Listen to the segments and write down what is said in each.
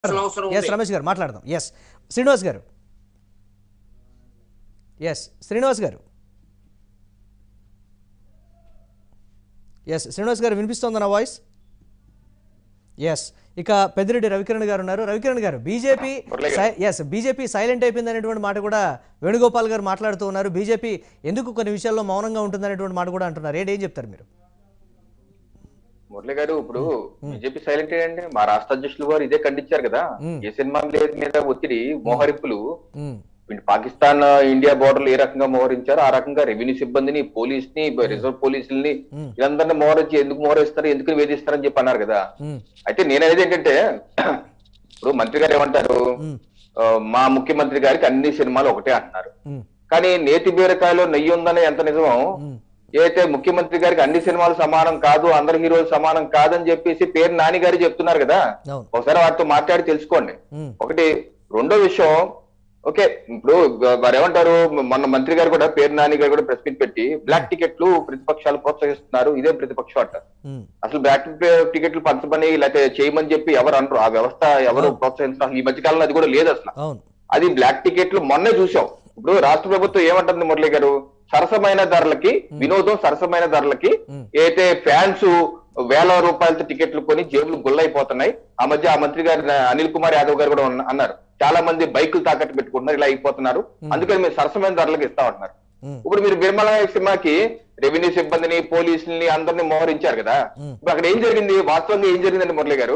అవసరం ఎస్ ఉంది రమేష్ గారు మాట్లాడదాం ఎస్ శ్రీనివాస్ గారు ఎస్ శ్రీనివాస్ గారు ఎస్ శ్రీనివాస్ గారు వినిపిస్తోందా నా వాయిస్ ఎస్ ఇక పెద్దిరెడ్డి రవికిరణ్ గారు ఉన్నారు రవికిరణ్ గారు బీజేపీ ఎస్ బీజేపీ సైలెంట్ అయిపోయింది అనేటువంటి మాట కూడా వేణుగోపాల్ గారు మాట్లాడుతూ ఉన్నారు బీజేపీ ఎందుకు కొన్ని విషయాల్లో మౌనంగా ఉంటుంది అనేటువంటి మాట కూడా అంటున్నారు ఏంటి ఏం చెప్తారు మీరు మురళి గారు ఇప్పుడు బీజేపీ సైలెంట్ అండి మా రాష్ట్ర అధ్యక్షులు వారు ఇదే ఖండించారు కదా ఏ సినిమా మీద ఒత్తిడి మోహరింపులు ఉమ్, వీళ్ళు పాకిస్తాన్ ఇండియా బోర్డర్లు ఏ రకంగా మోహరించారో ఆ రకంగా రెవెన్యూ సిబ్బందిని పోలీస్ ని రిజర్వ్ పోలీసుల్ని వీళ్ళందరినీ మోహరించి ఎందుకు మోహరిస్తారు ఎందుకు వేధిస్తారని చెప్పి అన్నారు కదా ఉమ్, అయితే నేను అనేది ఏంటంటే ఇప్పుడు మంత్రి గారు ఏమంటారు ఆ, మా ముఖ్యమంత్రి గారికి అన్ని సినిమాలు ఒకటే అంటున్నారు ఉమ్, కానీ నేతి బీరకాయలో నెయ్యి ఉందని ఎంత నిజమో ఏదైతే ముఖ్యమంత్రి గారికి అన్ని సినిమాలు సమానం కాదు అందరు హీరోలు సమానం కాదని చెప్పేసి పేరు నాని గారు చెప్తున్నారు కదా అవును ఒకసారి వారితో మాట్లాడి తెలుసుకోండి ఉమ్, ఒకటి రెండో విషయం ఓకే ఇప్పుడు వారు ఏమంటారు మొన్న మంత్రి గారు కూడా పేరు నాని గారు కూడా ప్రెస్ మీట్ పెట్టి బ్లాక్ టికెట్లు ప్రతిపక్షాలు ప్రోత్సహిస్తున్నారు ఇదే ప్రతిపక్షం అంటారు ఉమ్, అసలు బ్లాక్ టికెట్లు పంచమని లేకపోతే చేయమని చెప్పి ఎవరు అనరు ఆ వ్యవస్థ ఎవరు ప్రోత్సహించారు ఈ మధ్య కాలంలో అది కూడా లేదు అసలు అవును అది బ్లాక్ టికెట్లు మొన్నే చూసాం ఇప్పుడు రాష్ట్ర ప్రభుత్వం ఏమంటుంది మురళి గారు సరసమైన ధరలకి వినోదం సరసమైన ధరలకి మ్. అయితే ఫ్యాన్స్ వేల రూపాయలతో టికెట్లు కొని జేబులు గుల్లైపోతున్నాయి ఆ మధ్య ఆ మంత్రి గారు అనిల్ కుమార్ యాదవ్ గారు కూడా ఉన్న- అన్నారు చాలా మంది బైకులు తాకట్టు పెట్టుకుంటున్నారు ఇలా అయిపోతున్నారు అందుకని మీరు సరసమైన ధరలకు ఇస్తామంటున్నారు మ్. ఇప్పుడు మీరు బిర్మల సినిమాకి రెవెన్యూ సిబ్బందిని పోలీసుల్ని అందరినీ మోహరించారు కదా మ్. ఇప్పుడు అక్కడ ఏం జరిగింది వాస్తవంగా ఏం జరిగిందండి మురళి గారు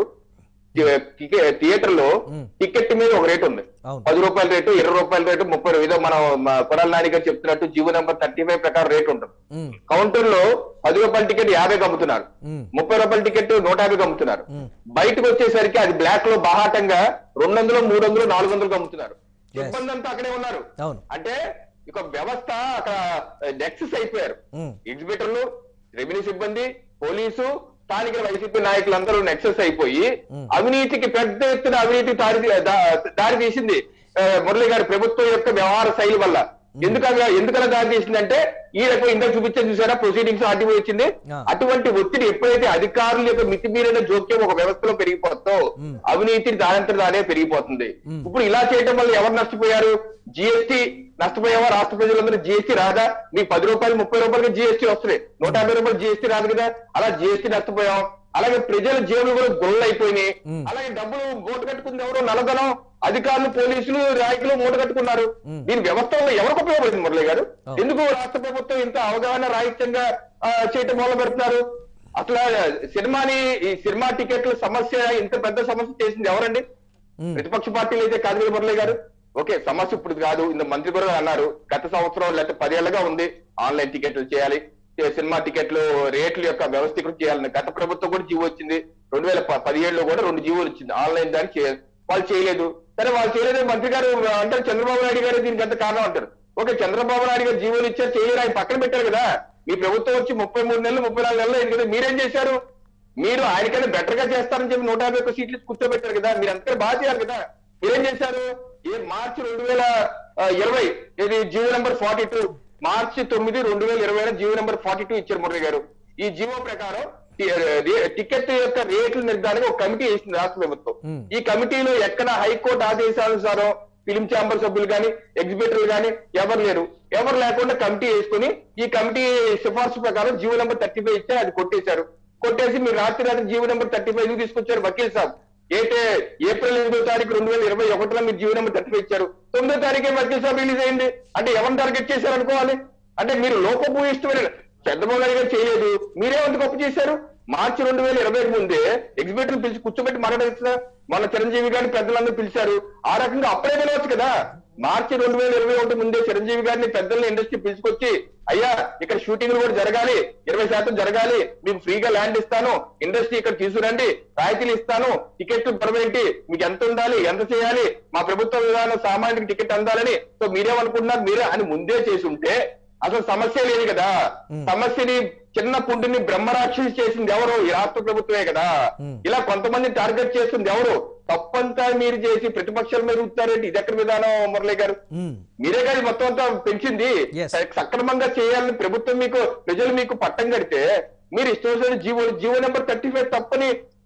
థియేటర్ లో మ్. టికెట్ మీద ఒక రేట్ ఉంది అవును పది రూపాయల రేటు ఇరవై రూపాయల రేటు ముప్పై రూ- ఏదో మనం కొడాల నాని గారు చెప్తున్నట్టు జీవో నెంబర్ థర్టీ ఫైవ్ ప్రకారం రేట్ ఉంటుంది ఉమ్, కౌంటర్ లో పది రూపాయల టికెట్ యాభై అమ్ముతున్నారు ఉమ్, ముప్పై రూపాయల టికెట్ నూట యాభై అమ్ముతున్నారు ఉమ్. బయటకు వచ్చేసరికి అది బ్లాక్ లో బాహాటంగా రెండు వందలు మూడు వందలు నాలుగు వందలు అమ్ముతున్నారు సిబ్బంది అంతా అక్కడే ఉన్నారు అవును అంటే ఇక వ్యవస్థ అక్కడ నెక్సెస్ అయిపోయారు ఉమ్, ఎగ్జిబిటర్లు రెవెన్యూ సిబ్బంది పోలీసు స్థానిక వైసీపీ నాయకులందరూ నెక్సెస్ అయిపోయి అవినీతికి పెద్ద ఎత్తున అవినీతి దారి దా- దారి తీసింది ఆ, మురళి గారి ప్రభుత్వం యొక్క వ్యవహార శైలి వల్ల ఎందుకలా ఎందుకలా దారి తీసిందంటే ఈ రకం ఇంత చూపించే చూసారా ప్రొసీడింగ్స్ ఆర్టీఓ వచ్చింది ఆ. అటువంటి ఒత్తిడి ఎప్పుడైతే అధికారుల యొక్క మితిమీరిన జోక్యం ఒక వ్యవస్థలో పెరిగిపోతుందో అవినీతి దానంతట దానే పెరిగిపోతుంది ఇప్పుడు ఇలా చేయడం వల్ల ఎవరు నష్టపోయారు జిఎస్టీ నష్టపోయావా రాష్ట్ర ప్రజలందరూ జిఎస్టీ రాదా మీకు పది రూపాయలు ముప్పై రూపాయలకి జిఎస్టీ వస్తుంది నూట యాభై రూపాయలు జిఎస్టీ రాదు కదా అలా జిఎస్టీ నష్టపోయాం అలాగే ప్రజల జేబులు కూడా గొల్ల అయిపోయినాయి అలాగే డబ్బులు మూట కట్టుకుంది ఎవరు నల్లధనం అధికారులు పోలీసులు నాయకులు మూట కట్టుకున్నారు దీని వ్యవస్థ వల్ల ఎవరికి ఉపయోగపడింది మురళి గారు ఎందుకు రాష్ట్ర ప్రభుత్వం ఇంత అవగాహన రాహిత్యంగా ఆ, చేయటం మొదలు పెడుతున్నారు అసలు సినిమాని ఈ సినిమా టికెట్ల సమస్య ఇంత పెద్ద సమస్య చేసింది ఎవరండి ప్రతిపక్ష పార్టీలు అయితే కాదు కదా మురళి గారు ఓకే సమస్య ఇప్పుడు కాదు ఇంత మంత్రి కూడా అన్నారు గత సంవత్సరం లేకపోతే పదేళ్లుగా ఉంది ఆన్లైన్ టికెట్లు చేయాలి ఏ సినిమా టికెట్లు రేట్ల యొక్క వ్యవస్థీకృతం చేయాలని గత ప్రభుత్వం కూడా జీవో వచ్చింది రెండు వేల ప- పదిహేడులో కూడా రెండు జీవోలు వచ్చింది ఆన్లైన్ దానికి చే- వాళ్ళు చేయలేదు సరే వాళ్ళు చేయలేదు మంత్రి గారు అంటారు చంద్రబాబు నాయుడు గారు దీనికి అంత కారణం అంటారు ఓకే చంద్రబాబు నాయుడు గారు జీవోలు ఇచ్చారు చేయలేరు ఆయన పక్కన పెట్టారు కదా మీ ప్రభుత్వం వచ్చి ముప్పై మూడు నెలలు ముప్పై నాలుగు నెలలు అయింది కదా మీరేం చేశారు మీరు ఆయనకన్నా బెటర్ గా చేస్తారని చెప్పి నూట యాభై ఒక్క సీట్లు ఇచ్చి కూర్చోబెట్టారు కదా మీరు అంతా బాగా చేయాలి కదా మీరేం చేశారు ఈ మార్చి రెండు వేల ఆ, ఇరవై ఇది జీవో నెంబర్ ఫార్టీ టూ మార్చి తొమ్మిది రెండు వేల ఇరవై జీవో నెంబర్ ఫార్టీ టూ ఇచ్చారు మురళి గారు ఈ జీవో ప్రకారం టి- రే- టికెట్ యొక్క రేట్ల నిర్ధారణకు ఒక కమిటీ వేసింది రాష్ట్ర ప్రభుత్వం ఈ కమిటీలో ఎక్కడ హైకోర్టు ఆదేశానుసారం ఫిలిం ఛాంబర్ సభ్యులు కానీ ఎగ్జిబిటర్లు కానీ ఎవరు లేరు ఎవరు లేకుండా కమిటీ వేసుకుని ఈ కమిటీ సిఫార్సు ప్రకారం జీవో నెంబర్ థర్టీ ఫైవ్ ఇస్తే అది కొట్టేశారు కొట్టేసి మీరు రాత్రి రాత్రి జీవో నెంబర్ థర్టీ ఫైవ్ ఎందుకు తీసుకొచ్చారు వకీల్ సాబ్ అయితే ఏప్రిల్ ఎనిమిదో తారీఖు రెండు వేల ఇరవై ఒకటిలో మీరు జీవో నెంబర్ థర్టీ ఫైవ్ ఇచ్చారు తొమ్మిదో తారీఖే వకీల్ సాబ్ రిలీజ్ అయింది అంటే ఎవరిని టార్గెట్ చేశారు అనుకోవాలి అంటే మీరు లోపభూయిష్టమైన చంద్రబాబు నాయుడు గారు చేయలేదు మీరే అంత గొప్ప చేశారు మార్చి రెండు వేల ఇరవై ముందే ఎగ్జిబిటర్ పిలిచి కూర్చోబెట్టి మాట్లాడచ్చు మన చిరంజీవి గారిని పెద్దలందరూ పిలిచారు ఆ రకంగా అప్పుడే పిలవచ్చు కదా మార్చి రెండు వేల ఇరవై ఒకటి ముందే చిరంజీవి గారిని పెద్దల్ని ఇండస్ట్రీ పిలుచుకొచ్చి అయ్యా ఇక్కడ షూటింగ్లు కూడా జరగాలి ఇరవై శాతం జరగాలి మీకు ఫ్రీగా ల్యాండ్ ఇస్తాను ఇండస్ట్రీ ఇక్కడ తీసుకురండి రాయితీలు ఇస్తాను టికెట్లు పర్మనెంట్ మీకు ఎంత ఉండాలి ఎంత చేయాలి మా ప్రభుత్వ విధానం సామాన్యుడికి టికెట్ అందాలని సో మీరేమనుకుంటున్నారు మీరే అని ముందే చేసి ఉంటే అసలు సమస్య లేదు కదా సమస్యని చిన్న పుండిని బ్రహ్మరాక్షసి చేసింది ఎవరు ఈ రాష్ట్ర ప్రభుత్వమే కదా ఇలా కొంతమంది టార్గెట్ చేస్తుంది ఎవరు తప్పంతా మీరు చేసి ప్రతిపక్షాల మీద ఉంటారేంటి ఇది ఎక్కడ విధానం మురళి గారు ఉమ్, మీరే కానీ మొత్తం అంతా పెంచింది Yes. స- సక్రమంగా చేయాలని ప్రభుత్వం మీకు ప్రజలు మీకు పట్టం కడితే మీరు ఇష్టం వచ్చిన G O G O number thirty five తప్పని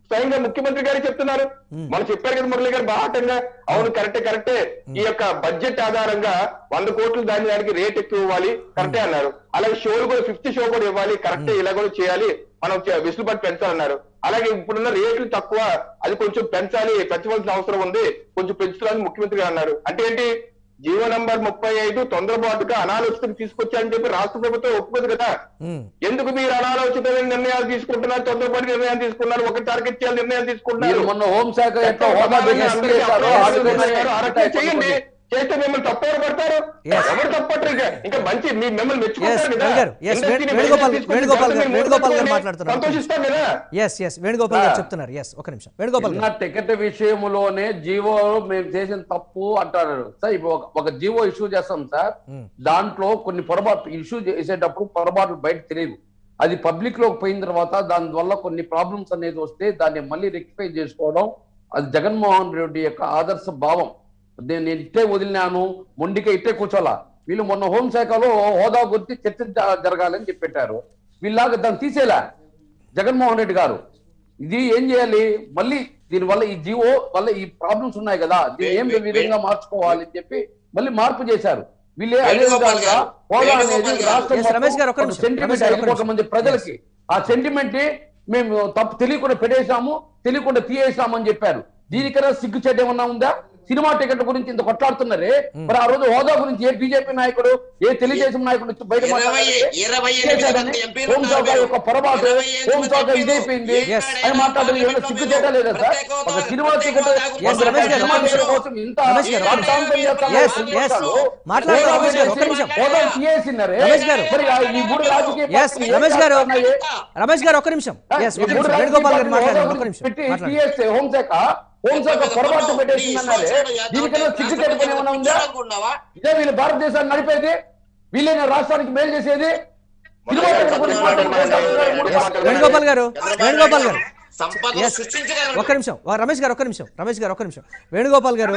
స్వయంగా ముఖ్యమంత్రి గారు చెప్తున్నారు మనం చెప్పారు కదా మురళి గారు బాహటంగా అవును కరెక్టే కరెక్టే ఈ యొక్క బడ్జెట్ ఆధారంగా వంద కోట్లు దాని దానికి రేట్ ఎక్కువ ఇవ్వాలి కరెక్టే అన్నారు అలాగే షోలు కూడా ఫిఫ్త్ షో కూడా ఇవ్వాలి కరెక్టే ఇలా కూడా చేయాలి మనం చే- వెసులుబాటు పెంచాలన్నారు అలాగే ఇప్పుడున్న రేట్లు తక్కువ అది కొంచెం పెంచాలి పెంచవలసిన అవసరం ఉంది కొంచెం పెంచుతామని ముఖ్యమంత్రి గారు అన్నారు అంటే ఏంటి జీవో నంబర్ ముప్పై ఐదు తొందరపాటుగా అనాలోచితం తీసుకొచ్చారని చెప్పి రాష్ట్ర ప్రభుత్వం ఒప్పుకోదు కదా ఉమ్. ఎందుకు మీరు అనాలోచితమైన నిర్ణయాలు తీసుకుంటున్నారు తొందరపాటు నిర్ణయాలు తీసుకున్నారు ఒక టార్గెట్ చేయాలి నిర్ణయాలు మీరు తీసుకుంటున్నారు మొన్న హోంశాఖ ఎట్లా హోదా ప్రధానంగా బిజినెస్ అందరికీ చేశారో అప్లై ఆ విధంగా చేశారు. ఆ రకంగా చేయండి అయిపోతుంది. చేస్తే మిమ్మల్ని తప్పవరు పడతారు Yes. ఎవరు తప్పట్రు ఇంకా ఇంకా మంచి మీ మిమ్మల్ని Yes, మెచ్చుకుంటారు కదా రవి గారు. Yes, ఇండస్ట్రీని వేణుగోపాల్- తీసుకొచ్చి వేణుగోపాల్ గారు- దాన్ని వేణుగోపాల్ గారు మూడు మాట్లాడుతున్నారు. సంతోషిస్తాం కదా ఎస్ ఎస్ వేణుగోపాల్ గారు ఆ. చెప్తున్నారు ఎస్ ఒక నిమిషం వేణుగోపాల్ చిన్న గారు టికెట్ విషయంలోనే జీవో మేము చేసిన తప్పు అంటారు సార్ ఇప్పుడు ఒక- ఒక జీవో ఇష్యూ చేస్తాం సార్ ఉమ్. దాంట్లో కొన్ని పొరపాటు ఇష్యూ చేసేటప్పుడు పొరపాట్లు బయట తెలియదు అది పబ్లిక్ లోకి పోయిన తర్వాత దాని వల్ల కొన్ని ప్రాబ్లమ్స్ అనేది వస్తే దాన్ని మళ్ళీ రెక్టిఫై చేసుకోవడం అది జగన్మోహన్ రెడ్డి యొక్క ఆదర్శ భావం నేను నేను ఇట్టే వదిలినాను మొండికే ఇట్టే కూర్చోాలా వీళ్ళు మొన్న హోంశాఖలో హోదా గురించి చర్చ జ- జరగాలని చెప్పి పెట్టారు వీళ్ళలాగా దాన్ని తీసేలా జగన్మోహన్ రెడ్డి గారు ఇది ఏం చేయాలి మళ్ళీ దీనివల్ల ఈ జీవో వల్ల ఈ ప్రాబ్లమ్స్ ఉన్నాయి కదా దీన్ని ఏం వే- వే- విధంగా మార్చుకోవాలి అని చెప్పి మళ్ళీ మార్పు చేశారు వీళ్ళే అదే వేణుగోపాల్ విధంగా గారు, హోదా వేణుగోపాల్ అనేది గారు. రాష్ట్రం Yes, రమేష్ గారు, ఒక్క మొత్తం నిమిషం. sentiment రమేష్ గారు, ఒక్క అయిపోతుంది నిమిషం. మంది ప్రజలకి ఆ సెంటిమెంట్ మేము తప్పు తెలియకుండా పెట్టేశాము తెలియకుండా తీయేసాము అని చెప్పారు దీనికన్నా సిగ్గు చెడ్డ ఏమన్నా ఉందా సినిమా టికెట్ గురించి ఇంత కొట్లాడుతున్నారే మరి ఆ రోజు హోదా గురించి ఏ బీజేపీ నాయకుడు ఏ తెలుగుదేశం నాయకుడు వచ్చి బయట ఇరవై మాట్లాడారంటే ఇరవై ఎనిమిది చేశారని మంది ఎంపీలు హోంశాఖ ఉన్నారు యొక్క పొరపాటు ఇరవై ఎనిమిది హోంశాఖ ఎంపీలు. ఇదైపోయింది Yes. అని మాట్లాడడం ఏమైనా సిగ్గు చెడ్డ లేదా సార్ ప్రత్యేక హోదా- ఒక సినిమా ప్రత్యేక టికెట్ హోదాకు Yes, రమేష్ గారు, సినిమా ఒక్క టికెట్ నిమిషం. కోసం ఇంత రమేష్ గారు, ఒక్క రాద్ధాంతం చేస్తారా? Yes, yes. చేస్తారు. మాట్లాడదాం, హోదా రమేష్ గారు, ఒక్క పెట్టేసి నిమిషం. హోదా తీయేసినారే. రమేష్ గారు. మరి ఆ ఈ మూడు రాజకీయ ఎస్ పార్టీలు ఏం రమేష్ గారు చేస్తున్నాయి? రమేష్ గారు ఒక్క నిమిషం ఎస్ ఈ ఒక మూడు నిమిషం రాజకీయ వేణుగోపాల్ గారు పార్టీలు మాట్లాడండి హోదా ఒక్క నిమిషం పెట్టి మాట్లాడండి తీయేస్తే హోంశాఖ హోంశాఖ పొరపాటు పెట్టేసిందన్నారే దీనికన్నా సిగ్గు చెప్పుకొని ఏమైనా ఉందా ఇదే వీళ్ళు భారతదేశాన్ని నడిపేది వీళ్ళైనా రాష్ట్రానికి మేలు చేసేది సినిమా టికెట్ గురించి మాట్లాడుతున్నారు. మూడు పార్టీలు. వేణుగోపాల్ గారు వేణుగోపాల్ గారు సంపద Yes. సృష్టించగలరు ఒక్క నిమిషం వా- రమేష్ గారు ఒక్క నిమిషం రమేష్ గారు ఒక్క నిమిషం వేణుగోపాల్ గారు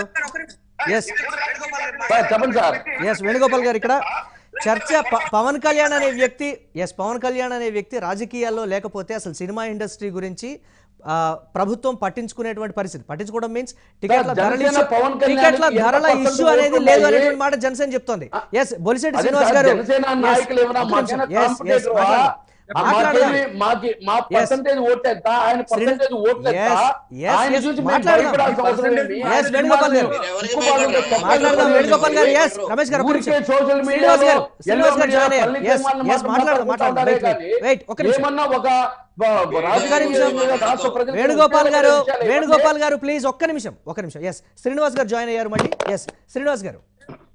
ఎస్ సార్, చెప్పండి సార్ ఎస్ వేణుగోపాల్ గారు ఇక్కడ చర్చ ప- పవన్ కళ్యాణ్ అనే వ్యక్తి ఎస్ పవన్ కళ్యాణ్ అనే వ్యక్తి రాజకీయాల్లో లేకపోతే అసలు సినిమా ఇండస్ట్రీ గురించి ఆ, ప్రభుత్వం పట్టించుకునేటువంటి పరిస్థితి పట్టించుకోవడం మీన్స్ టికెట్ల ధరల జనసేన issue- పవన్ కళ్యాణ్ టికెట్ల ఎంత ధరల percent ఇష్యూ అనేది ఓట్లు లేదు ఉన్నాయి? అనేటువంటి మాట జనసేన చెప్తోంది ఎస్ బొలిశెట్టి అదే శ్రీనివాస్ సార్, గారు జనసేన Yes, నాయకులు ఏమైనా ఒక్క నిమిషం. మాకైనా Yes, yes, competitor వా? మాట్లాడండి. ఆ మాట్లాడదాం. మాకేమి- మాకి- మా పర్సంటేజ్ ఓట్లు ఎంత ఆయన పర్సంటేజ్ ఓట్లు ఎంత Yes, yes, ఆయన yes, చూసి మేము మాట్లాడదాం. భయపడాల్సిన అవసరం ఏంటి? Yes, ఆయన వేణుగోపాల్ గారు. ఉక్కుపాలు ఉంటే తప్ప మాట్లాడదాం లేదు. వేణుగోపాల్ గారు ఎస్ రమేష్ గారు ఒక్క ఊరికే నిమిషం. సోషల్ శ్రీనివాస్ గారు మీడియాలో శ్రీనివాస్ గారు ఎల్లో జాయిన్ మీడియా అయ్యారు పల్లి ఎస్ కేమాలను ఎస్ మాత్రం మాట్లాడదాం మాట్లాడదాం మాట్లాడుకుంటా వెయిట్ ఉంటారే వెయిట్ వెయిట్ ఒక్క నిమిషం ఏమన్నా ఒక బ- బ- ఒక్క రాజకీయ నిమిషం రాష్ట్ర ప్రజలకు వేణుగోపాల్ గారు విషయాలు ఏమంటే వేణుగోపాల్ గారు ప్లీజ్ ఒక్క నిమిషం ఒక్క నిమిషం ఎస్ శ్రీనివాస్ గారు జాయిన్ అయ్యారు మళ్ళీ ఎస్ శ్రీనివాస్ గారు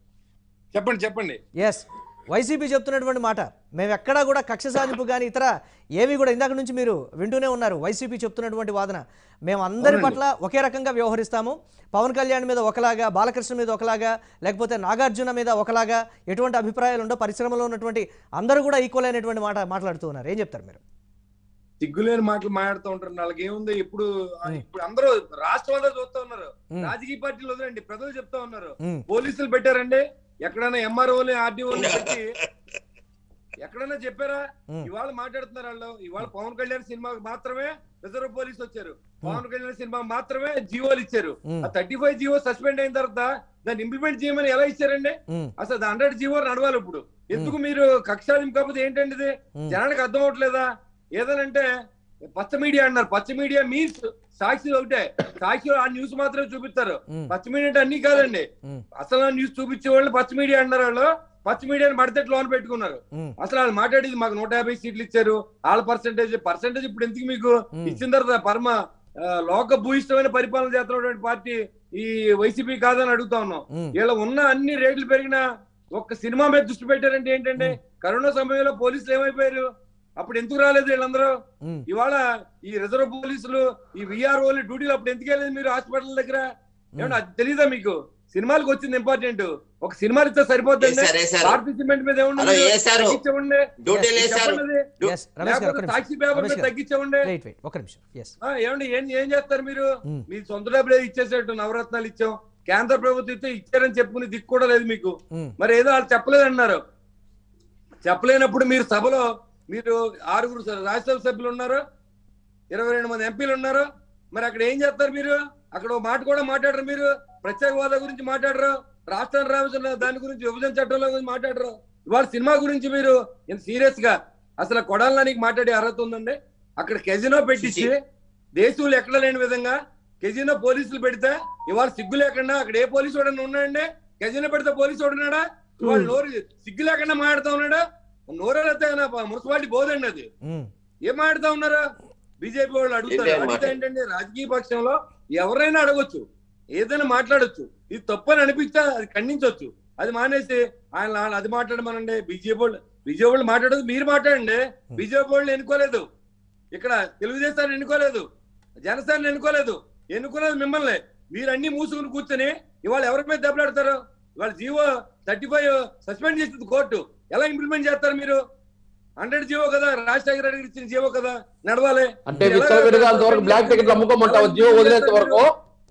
చెప్పండి చెప్పండి ఎస్ వైసీపీ చెప్తున్నటువంటి మాట మేము ఎక్కడా కూడా కక్ష సాధింపు కానీ ఇతర ఏవి కూడా ఇందాక నుంచి మీరు వింటూనే ఉన్నారు వైసీపీ చెప్తున్నటువంటి వాదన మేము అందరి పట్ల ఒకే రకంగా వ్యవహరిస్తాము పవన్ కళ్యాణ్ మీద ఒకలాగా బాలకృష్ణ మీద ఒకలాగా లేకపోతే నాగార్జున మీద ఒకలాగా ఎటువంటి అభిప్రాయాలు ఉండో పరిశ్రమలో ఉన్నటువంటి అందరూ కూడా ఈక్వల్ అయినటువంటి మాట మాట్లాడుతూ ఉన్నారు ఏం చెప్తారు మీరు సిగ్గులేని మాటలు మాట్లాడుతూ ఉంటారు వాళ్ళకి ఏముంది ఇప్పుడు ఉమ్. ఇప్పుడు అందరూ రాష్ట్రం అంతా చూస్తా ఉన్నారు ఉమ్. రాజకీయ పార్టీలు వదలండి ప్రజలు చెప్తా ఉన్నారు ఉమ్. పోలీసులు పెట్టారండి ఎక్కడైనా ఎంఆర్ఓలు ఆర్డీఓలు పెట్టి ఎక్కడైనా చెప్పారా ఉమ్. ఇవాళ మాట్లాడుతున్నారు వాళ్ళు ఇవాళ పవన్ కళ్యాణ్ సినిమాకి మాత్రమే రిజర్వ్ పోలీస్ వచ్చారు పవన్ కళ్యాణ్ సినిమా మాత్రమే జీవోలు ఇచ్చారు ఉమ్. ఆ థర్టీ ఫైవ్ జీవో సస్పెండ్ అయిన తర్వాత దాన్ని ఇంప్లిమెంట్ చేయమని ఎలా ఇచ్చారండి ఉమ్. అసలు హండ్రెడ్ జీవో నడవాలి ఇప్పుడు ఎందుకు మీరు కక్షాదింపు కాకపోతే ఏంటండి ఇది ఉమ్. జనానికి అర్థం అవట్లేదా ఏదనంటే పచ్చ మీడియా అన్నారు పచ్చ మీడియా మీన్స్ సాక్షి ఒకటే సాక్షి ఆ న్యూస్ మాత్రమే చూపిస్తారు ఉమ్. పచ్చ మీడియా అంటే అన్ని కాదండి ఉమ్. అసలు ఆ న్యూస్ చూపించే వాళ్ళు పచ్చ మీడియా అన్నారు వాళ్ళు పచ్చ మీడియాని మడితెట్ లోన్ పెట్టుకున్నారు ఉమ్. అసలు వాళ్ళు మాట్లాడేది మాకు నూట యాభై సీట్లు ఇచ్చారు వాళ్ళ పర్సంటేజ్ పర్సంటేజ్ ఇప్పుడు ఎందుకు మీకు ఉమ్. ఇచ్చిన తర్వాత పరమ ఆ, లోక భూయిష్టమైన పరిపాలన చేస్తున్నటువంటి పార్టీ ఈ వైసీపీ కాదని అడుగుతా ఉన్నాం ఉమ్. వీళ్ళ ఉన్న అన్ని రేట్లు పెరిగినా ఒక్క సినిమా మీద దృష్టి పెట్టారంటే ఏంటంటే కరోనా సమయంలో పోలీసులు ఏమైపోయారు అప్పుడు ఎందుకు రాలేదు వీళ్ళందరూ ఉమ్. ఇవాళ ఈ రిజర్వ్ పోలీసులు ఈ విఆర్ఓలు డ్యూటీలు అప్పుడు ఎందుకు వెళ్ళలేదు మీరు హాస్పిటల్ దగ్గర ఏమన్నా అది తెలీదా మీకు సినిమాలకు వచ్చింది ఇంపార్టెంట్ ఒక సినిమా ఇస్తే సరిపోతుంది వేశారు, వేశారు. భారతీయ సిమెంట్ మీద ఏమన్నా అలా వేశారు. తగ్గించండి డ్యూటీలు Yes, వేశారు చెప్పండి అది. Yes, రమేష్ గారు ఒక్క లేకపోతే నిమిషం. టాక్సీ పేపర్ రమేష్ మీద గారు. తగ్గించండి వెయిట్ వెయిట్ ఒక నిమిషం ఎస్ ఆ, ఏమండి ఏం ఏం చేస్తారు మీరు ఉమ్. మీ సొంత డబ్బులు ఇచ్చేసేట్టు నవరత్నాలు ఇచ్చాం కేంద్ర ప్రభుత్వం ఇస్తే ఇచ్చారని చెప్పుకుని దిక్కు కూడా లేదు మీకు ఉమ్. మరి ఏదో వాళ్ళు చెప్పలేదు అన్నారు చెప్పలేనప్పుడు మీరు సభలో మీరు ఆరుగురు స- రాజ్యసభ సభ్యులు ఉన్నారు ఇరవై రెండు మంది ఎంపీలు ఉన్నారు మరి అక్కడ ఏం చేస్తారు మీరు అక్కడ ఒక మాట కూడా మాట్లాడరు మీరు ప్రత్యేక హోదా గురించి మాట్లాడరు రాష్ట్రాన్ని రావాల్సిన దాని గురించి విభజన చట్టంలో గురించి మాట్లాడరు ఇవాళ సినిమా గురించి మీరు ఇంత సీరియస్ గా అసలు కొడాలనికి మాట్లాడే అర్హత ఉందండి అక్కడ కెజినో పెట్టించి దేశంలో ఎక్కడ లేని విధంగా కెజినో పోలీసులు పెడితే ఇవాళ సిగ్గు లేకుండా అక్కడ ఏ పోలీసు వాడన్నా ఉన్నాడండి కెజినో పెడితే పోలీసు వాడున్నాడా ఇవాళ నోరు సిగ్గు లేకుండా మాట్లాడుతా ఉన్నాడా నోరెత్తే మున్సిపాలిటీ బోదండి అది ఉమ్, ఏం మాట్లాడుతా ఉన్నారు బీజేపీ వాళ్ళు అడుగుతారు ఇదే మాట. అడిగితే ఏంటంటే రాజకీయ పక్షంలో ఎవరైనా అడగొచ్చు ఏదైనా మాట్లాడొచ్చు ఇది తప్పని అనిపిస్తే అది ఖండించవచ్చు అది మానేసి ఆయన ఆయన అది మాట్లాడమనండి బీజేపీ వాళ్ళు బీజేపీ వాళ్ళు మాట్లాడదు మీరు మాట్లాడండి బీజేపీ వాళ్ళు ఎన్నుకోలేదు ఇక్కడ తెలుగుదేశాన్ని ఎన్నుకోలేదు జనసేన ఎన్నుకోలేదు ఎన్నుకున్నది మిమ్మల్ని మీరు అన్ని మూసుకుని కూర్చొని ఇవాళ ఎవరి మీద దెబ్బలాడతారు ఇవాళ జీవో థర్టీ ఫైవ్ సస్పెండ్ చేసింది కోర్టు ఎలా ఇంప్లిమెంట్ చేస్తారు మీరు హండ్రెడ్ జీవో కదా రాజశేఖర రెడ్డి గారు ఇచ్చిన జీవో కదా నడవాలి అంటే మీరు ఎలా విచ్చలవిడిగా అంతవరకు బ్లాక్ టికెట్లు అమ్ముకోమంటావు జియో వదిలేంత వరకు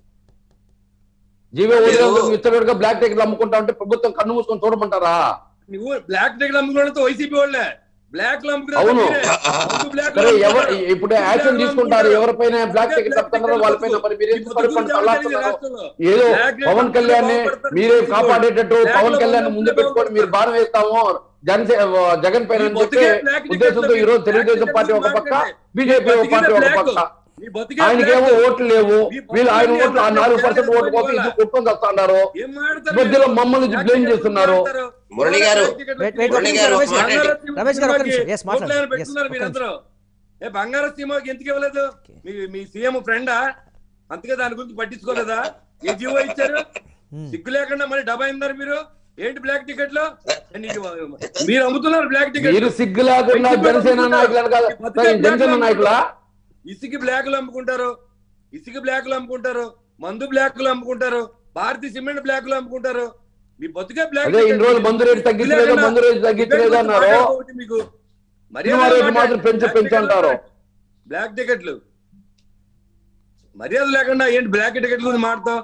జియో వదిలేంత విచ్చలవిడిగా బ్లాక్ టికెట్లు అమ్ముకుంటా ఉంటే ప్రభుత్వం కన్ను మూసుకొని చూడమంటారా నువ్వు బ్లాక్ టికెట్ అమ్ముకున్నతో వైసీపీ వాళ్ళే బ్లాక్ లో అవును. బ్లాక్ సరే ఎవరు ఇప్పుడు యాక్షన్ తీసుకుంటారు ఎవరిపైన బ్లాక్ టికెట్ చెప్తున్నారో వాళ్ళపైన మరి మీరు ఎందుకు పడుకొని తల్లాడుతున్నారు ఏదో పవన్ కళ్యాణ్ మీరే కాపాడేటట్టు పవన్ కళ్యాణ్ ముందు పెట్టుకొని మీరు బాణం వేస్తాము జనసే జగన్ పైన అని చెప్పి ఉద్దేశంతో ఈ రోజు తెలుగుదేశం పార్టీ ఒక పక్క బీజేపీ ఒక పార్టీ ఒక పక్క ఆయనకేమో ఓట్లు లేవు వీళ్ళు ఆయన ఓట్లు ఆ నాలుగు పర్సెంట్ ఓట్లు కోసం ఇది కొట్టుకొని వస్తున్నారు మధ్యలో మమ్మల్ని బ్లేమ్ చేస్తున్నారు మురళి గారు, wait, wait, మురళి గారు, రమేష్ గారు, మాట్లాడండి. రమేష్ గారు, ఒక్క నిమిషం. Yes, మాట్లాడండి. ఓట్లను Yes, పెట్టుకున్నారు ఒక్క మీరందరూ ఏ బంగారు సీమాకి ఎందుకు ఇవ్వలేదు మీ మీ సీఎం ఫ్రెండా అంతగా దాని గురించి పట్టించుకోలేదా ఏ జీవో ఇచ్చారు సిగ్గు లేకుండా మళ్ళీ డబ్బా అయిందారు మీరు ఏంటి బ్లాక్ టికెట్లు నీకు మీరు అమ్ముతున్నారు బ్లాక్ టికెట్ మీరు సిగ్గు లేకుండా జనసేన నాయకులు కాదు జనసేన నాయకులా ఇసుక బ్లాక్లు అమ్ముకుంటారు ఇసుక బ్లాక్లు అమ్ముకుంటారు మందు బ్లాక్లు అమ్ముకుంటారు భారతీయ సిమెంట్ బ్లాక్లు అమ్ముకుంటారు మీ బతుకే బ్లాక్ అదే ఇన్ని రోజులు మందు రేటు తగ్గించలేదు మందు రేటు తగ్గించలేదు అన్నారు మీకు సినిమా రేటు మాత్రం పెంచు పెంచు అంటారు బ్లాక్ టికెట్లు మర్యాద లేకుండా ఏంటి బ్లాక్ టికెట్ల గురించి మాడతాం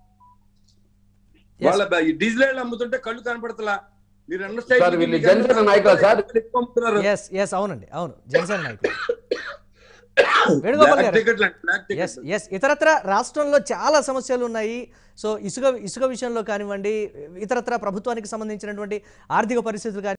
Yes. వాళ్ళ బ- ఈ డీజిల్ ఆయిల్ అమ్ముతుంటే కళ్ళు కనపడతలా మీరు అన్న సార్, వీళ్ళు జనసేన నాయకులా సార్? ఎక్కువ అమ్ముతున్నారు. ఎస్ ఎస్ అవునండి అవును జనసేన నాయకులు వేణుగోపాల్ బ్లాక్ గారు టికెట్లు అంటే బ్లాక్ ఎస్ టికెట్లు ఎస్ ఇతరత్ర రాష్ట్రంలో చాలా సమస్యలు ఉన్నాయి సో ఇసుక ఇసుక విషయంలో కానివ్వండి ఇతరత్ర ప్రభుత్వానికి సంబంధించినటువంటి ఆర్థిక పరిస్థితులు కానీ